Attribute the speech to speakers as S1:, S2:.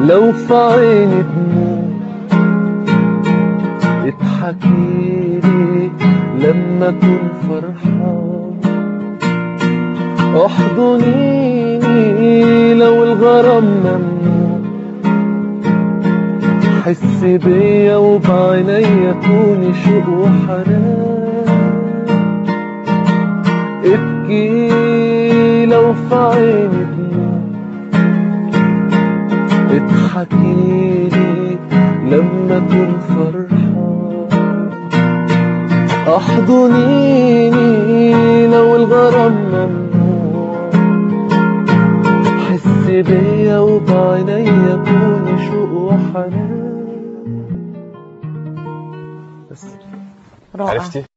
S1: لو في عيني دموع اضحكيلي لما اكون فرحان احضنيني لو الغرام ممنوع حسي بيا وبعينيا كوني شوق وحنان ابكي لو في عيني دموع اضحكيلي لما اكون فرحان احضنيني لو الغرام ممنوع حسي بيا وبعينيا كوني شوق وحنان بس
S2: رائع
S3: عرفتي